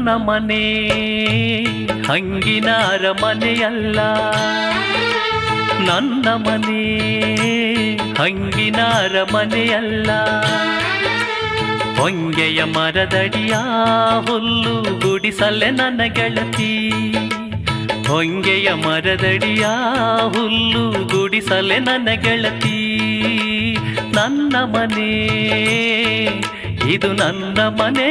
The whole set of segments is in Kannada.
ನನ್ನ ಮನೆ ಹಂಗಿನಾರ ಮನೆಯಲ್ಲ ನನ್ನ ಮನೆ ಹಂಗಿನಾರ ಮನೆಯಲ್ಲ ಹೊಂಗೆಯ ಮರದಡಿಯ ಹುಲ್ಲು ಗುಡಿಸಲೆ ನನ್ನ ಗೆಳತಿ ಹೊಂಗೆಯ ಮರದಡಿಯ ಹುಲ್ಲು ಗುಡಿಸಲೆ ನನ್ನ ಗೆಳತಿ ನನ್ನ ಮನೆ ಇದು ನನ್ನ ಮನೆ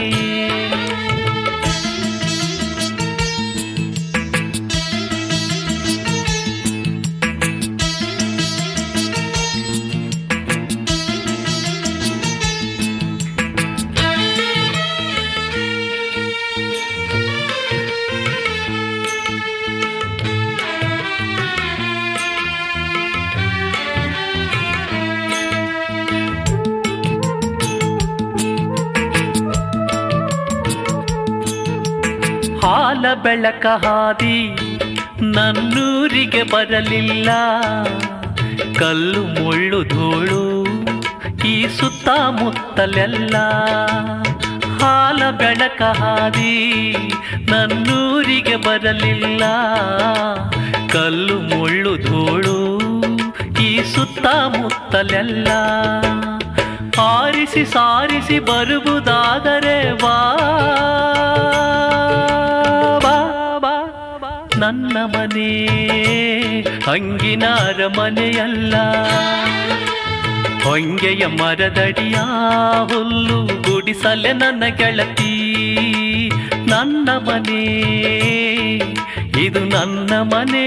ಹಾಲ ಬೆಳಕ ಹಾದಿ ನನ್ನೂರಿಗೆ ಬರಲಿಲ್ಲ ಕಲ್ಲು ಮುಳ್ಳು ಧೂಳು ಈ ಸುತ್ತಮುತ್ತಲೆಲ್ಲ ಹಾಲ ಬೆಳಕ ಹಾದಿ ನನ್ನೂರಿಗೆ ಬರಲಿಲ್ಲ ಕಲ್ಲು ಮುಳ್ಳು ಧೂಳು ಈ ಸುತ್ತಮುತ್ತಲೆಲ್ಲ ಆರಿಸಿ ಸಾರಿಸಿ ಬರುವುದಾದರೆ ವಾ ಬಾ, ಬಾ, ಬಾ. ನನ್ನ ಮನೆ ಹಂಗಿನಾರ ಮನೆಯಲ್ಲ ಹೊಂಗೆಯ ಮರದಡಿಯ ಹುಲ್ಲು ಗುಡಿಸಲೆ ನನ್ನ ಗೆಳತಿ ನನ್ನ ಮನೆ ಇದು ನನ್ನ ಮನೆ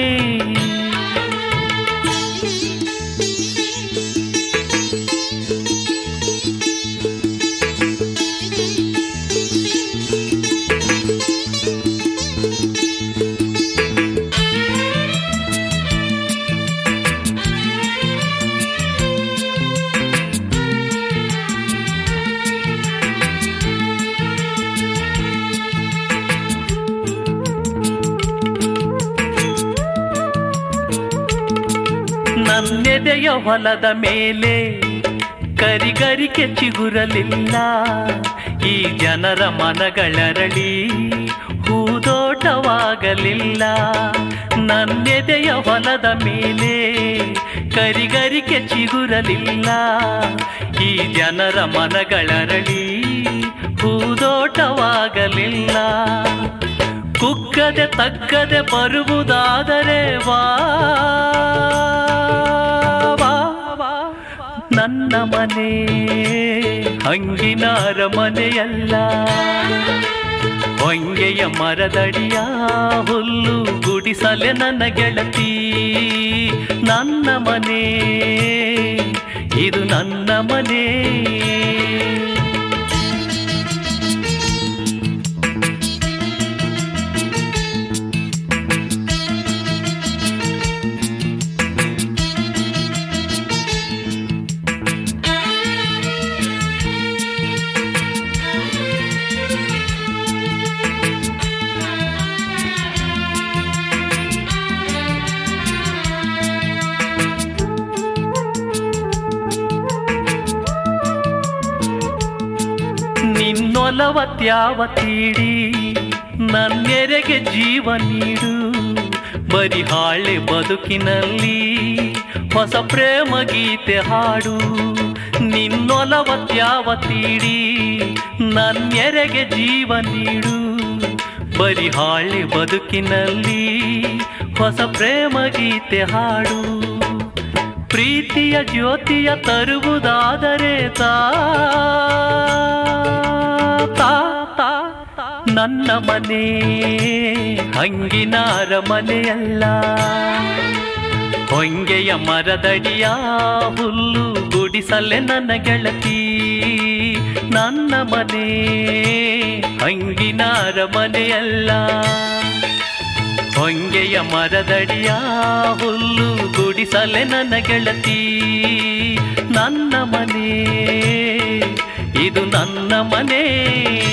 ನನ್ನೆದೆಯ ಹೊಲದ ಮೇಲೆ ಕರಿಗರಿಕೆ ಚಿಗುರಲಿಲ್ಲ ಈ ಜನರ ಮನಗಳರಳಿ ಹೂದೋಟವಾಗಲಿಲ್ಲ ನನ್ನೆದೆಯ ಹೊಲದ ಮೇಲೆ ಕರಿಗರಿಕೆ ಚಿಗುರಲಿಲ್ಲ ಈ ಜನರ ಮನಗಳರಳಿ ಹೂದೋಟವಾಗಲಿಲ್ಲ ಕುಗ್ಗದೆ ತಗ್ಗದೆ ಬರುವುದಾದರೆ ವಾ ವಾ, ವಾ. ನನ್ನ ಮನೆ ಹಂಗಿನಾರ ಮನೆಯಲ್ಲ ಹೊಂಗೆಯ ಮರದಡಿಯ ಹುಲ್ಲು ಗುಡಿಸಲೆ ನನ್ನ ಗೆಳತಿ ನನ್ನ ಮನೆ ಇದು ನನ್ನ ಮನೆ ನಿನ್ನೊಲವ ತ್ಯಾವ ತೀಡಿ ನನ್ನೆರೆಗೆ ಜೀವ ನೀಡು ಬರಿ ಹಾಳೆ ಬದುಕಿನಲ್ಲಿ ಹೊಸ ಪ್ರೇಮ ಗೀತೆ ಹಾಡು ನಿನ್ನೊಲವ ತ್ಯಾವ ತೀಡಿ ನನ್ನೆರೆಗೆ ಜೀವ ನೀಡು ಬರಿ ಹಾಳೆ ಬದುಕಿನಲ್ಲಿ ಹೊಸ ಪ್ರೇಮ ಗೀತೆ ಹಾಡು ಪ್ರೀತಿಯ ಜ್ಯೋತಿಯ ತರುವುದಾದರೆ ತಾ ತಾ, ತಾ, ತಾ. ನನ್ನ ಮನೆ ಹಂಗಿನಾರ ಮನೆಯಲ್ಲ ಹೊಂಗೆಯ ಮರದಡಿಯ ಹುಲ್ಲು ಗುಡಿಸಲೆ ನನ್ನ ಗೆಳತಿ ನನ್ನ ಮನೆ ಹಂಗಿನಾರ ಮನೆಯಲ್ಲ ಹೊಂಗೆಯ ಮರದಡಿಯ ಹುಲ್ಲು ಗುಡಿಸಲೆ ನನ್ನ ಗೆಳತಿ ನನ್ನ ಮನೆ ಇದು ನನ್ನ ಮನೆ